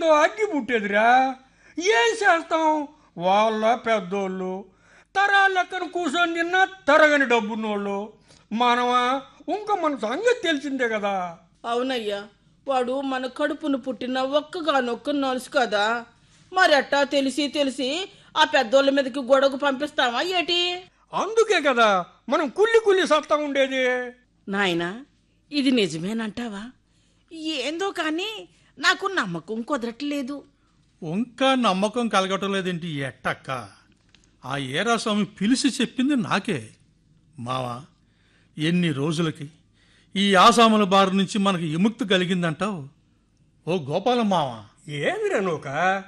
అగ్గి పుట్టేదిరా ఏం చేస్తాం వాళ్ళ పెద్దోళ్ళు తరాల లెక్కన కూర్చొని తిన్నా తరగని డబ్బున్నోళ్ళు మనమా ఇంకా మన సంగతి తెలిసిందే కదా అవునయ్యా వాడు మన కడుపును పుట్టిన ఒక్కగానొక్క నలుసు కదా మరి అట్టా తెలిసి తెలిసి ఆ పెద్దోళ్ళ మీదకి గొడవకు పంపిస్తావా ఏటి అందుకే కదా మనం కుల్లి కుల్లి సత్తా ఉండేది నాయనా ఇది నిజమేనంటావా ఏందో కానీ నాకు నమ్మకం కుదరట్లేదు ఇంకా నమ్మకం కలగటం లేదేంటి ఈ ఎట్టక్క ఆ ఏరాస్వామి పిలిచి చెప్పింది నాకే మావా ఎన్ని రోజులకి ఈ ఆసాముల బారి నుంచి మనకి విముక్తి కలిగిందంటావు ఓ గోపాలం మావా ఏమిరా నూక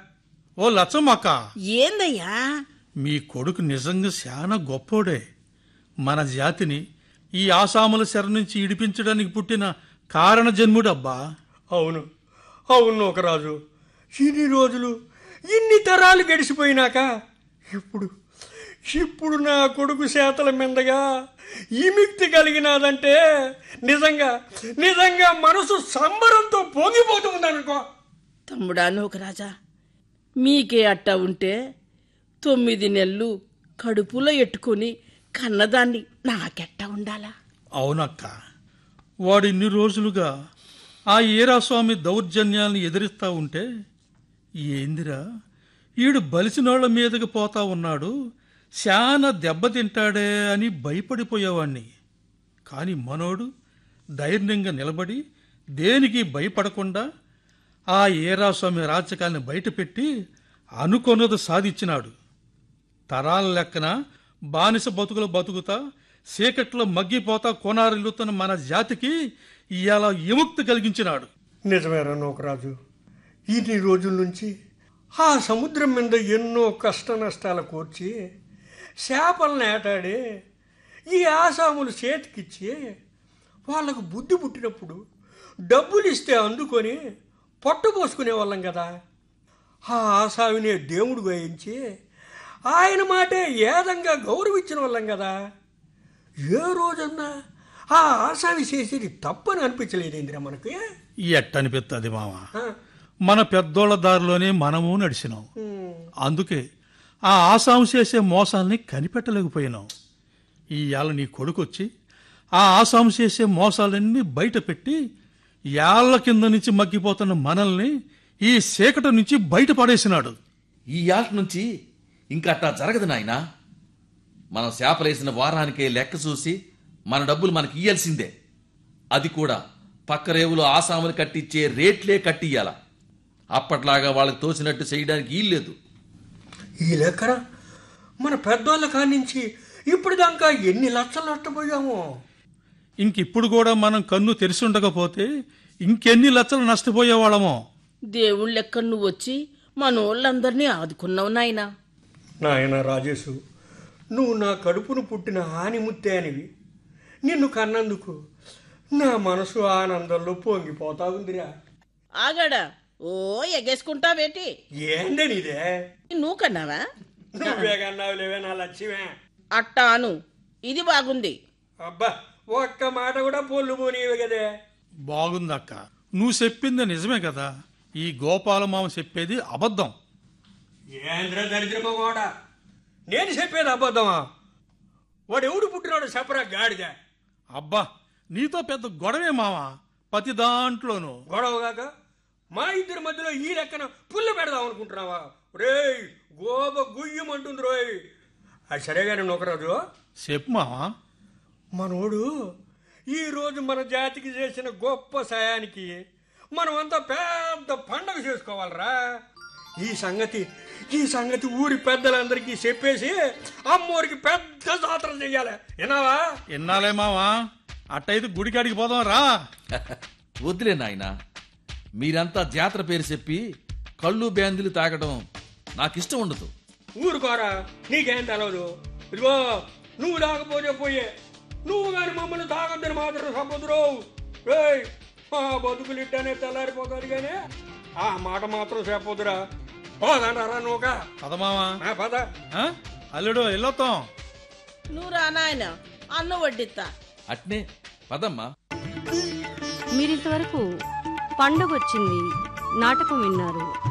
ఓ లచ్చమ్మక్క ఏందయ్యా మీ కొడుకు నిజంగా చాలా గొప్పోడే మన జాతిని ఈ ఆసాముల శర నుంచి ఇడిపించడానికి పుట్టిన కారణ జన్ముడబ్బా అవును అవును నూకరాజు ఇన్ని రోజులు ఇన్ని తరాలు గడిచిపోయినాక ఇప్పుడు ఇప్పుడు నా కొడుకు చేతల మీదగా ఈమిక్తి కలిగినాదంటే నిజంగా నిజంగా మనసు సంబరంతో పొంగిపోతుందనుకో తమ్ముడా నూకరాజా మీకే అట్టా ఉంటే తొమ్మిది నెలలు కడుపులో ఎట్టుకొని కన్నదాన్ని నాకెట్టా ఉండాలా అవునక్క వాడు ఇన్ని రోజులుగా ఆ ఈరాస్వామి దౌర్జన్యాల్ని ఎదిరిస్తా ఉంటే ఏందిరా ఈడు బలిసినోళ్ల మీదకి పోతా ఉన్నాడు శాన దెబ్బతింటాడే అని భయపడిపోయేవాణ్ణి కాని మనోడు ధైర్యంగా నిలబడి దేనికి భయపడకుండా ఆ ఏరాస్వామి రాజకాల్ని బయటపెట్టి అనుకొన్నది సాధించినాడు తరాల లెక్కన బానిస బతుకులు బతుకుతా చీకట్లో మగ్గిపోతా కొనారిల్లుతున్న మన జాతికి ఇవాళ విముక్తి కలిగించినాడు నిజమేరా నూకరాజు ఇన్ని రోజుల నుంచి ఆ సముద్రం మీద ఎన్నో కష్ట నష్టాలు కూర్చి చేపలను ఏటాడి ఈ ఆసాములు చేతికిచ్చి వాళ్ళకు బుద్ధి పుట్టినప్పుడు డబ్బులు ఇస్తే అందుకొని పొట్ట పోసుకునే వాళ్ళం కదా ఆ ఆసామినే దేవుడు వేయించి ఆయన మాటే ఏదంగా గౌరవించిన వాళ్ళం కదా ఏ రోజన్నా ఆ ఆసామి చేసేది తప్పని అనిపించలేదేందిరా మనకి ఎట్టనిపిస్తుంది మామ ఆ, మన పెద్దోళ్ల దారిలోనే మనము నడిచినాం ఉమ్. అందుకే ఆ ఆసాము చేసే మోసాల్ని కనిపెట్టలేకపోయినాం ఇవాళ నీ కొడుకొచ్చి ఆ ఆసాము చేసే మోసాలన్నీ బయట పెట్టి యాళ్ల కింద నుంచి మగ్గిపోతున్న మనల్ని ఈ చీకటి నుంచి బయట పడేసినాడు ఈ ఆట నుంచి ఇంకా అట్టా జరగదు నాయనా మనం శాపలేసిన వారానికే లెక్క చూసి మన డబ్బులు మనకి ఇయ్యాల్సిందే అది కూడా పక్క రేవులో ఆసాములు కట్టించే రేట్లే కట్టియ్యాల అప్పట్లాగా వాళ్ళకి తోచినట్టు చేయడానికి వీల్లేదు ఈ లెక్కన మన పెద్దోళ్ళ కానించి ఇప్పుడు దాకా ఎన్ని లక్షలు నష్టపోయామో ఇంకిప్పుడు కూడా మనం కన్ను తెరిచి ఉండకపోతే ఇంకెన్ని లక్షలు నష్టపోయేవాళ్ళమో దేవుళ్ళ లెక్క నువ్వు వచ్చి మనోళ్ళందరినీ ఆదుకున్నావు నాయనా నాయన రాజేశు నువ్వు నా కడుపును పుట్టిన ఆనిముత్తే అనివి నిన్ను కన్నందుకు నా మనసు ఆనందంలో పొంగిపోతా ఉందిరా ఆగాడా ఓ ఎగేసుకుంటావేటి ఏందని ఇదే నువ్వు కన్నావా నువ్వే కన్నావు లేవే నా లక్ష్యమే అట్టాను ఇది బాగుంది అబ్బా ఒక్క మాట కూడా పొల్లు పోనీవి కదే బాగుందక్క నువ్వు చెప్పింది నిజమే కదా ఈ గోపాలమామ చెప్పేది అబద్ధం ఏంద్ర దరిద్రమ కూడా నేను చెప్పేది అబద్ధమా వాడు ఎవడు పుట్టినాడు చెప్పరా గాడిద అబ్బా నీతో పెద్ద గొడవే మావా ప్రతి దాంట్లోనూ గొడవగాక మా ఇద్దరి మధ్యలో ఈ లెక్కన పుల్ల పెడదాం అనుకుంటున్నావా రేయ్ గోబ గుయ్యమంటుంది రోయ్ అది సరేగానే నొకరాజు చెప్పు మావా మనోడు ఈరోజు మన జాతికి చేసిన గొప్ప సాయానికి మనమంతా పెద్ద పండగ చేసుకోవాలరా ఈ సంగతి ఈ సంగతి ఊరి పెద్దలందరికీ చెప్పేసి అమ్మోరికి పెద్ద జాతర చెయ్యాలి విన్నావా ఎన్నాలే మావా అట్టయితే గుడికాడికి పోదాం రా వద్దులే నాయనా మీరంతా జాతర పేరు చెప్పి కళ్ళు బ్యాందులు తాగడం నాకిష్టం ఉండదు ఊరుకోరా నీకేం తెలవదు ఇదిగో నువ్వు తాగపోతే పోయే నువ్వు కానీ మమ్మల్ని తాగొద్దని మాత్రం సముద్రం రేయ్ మా బతుకులు ఇట్టానే తెల్లారిపోతుంది కానీ ఆ మాట మాత్రం చెప్పొద్దురా పోదంటారా నువ్వుక పద మావా ఆ పద ఆ? అల్లుడు వెళ్ళొత్తాం నువ్వు రా నాయన అన్నం వడ్డిస్తా అట్నే పదమ్మా మీరింతవరకు పండుగొచ్చింది నాటకం విన్నారు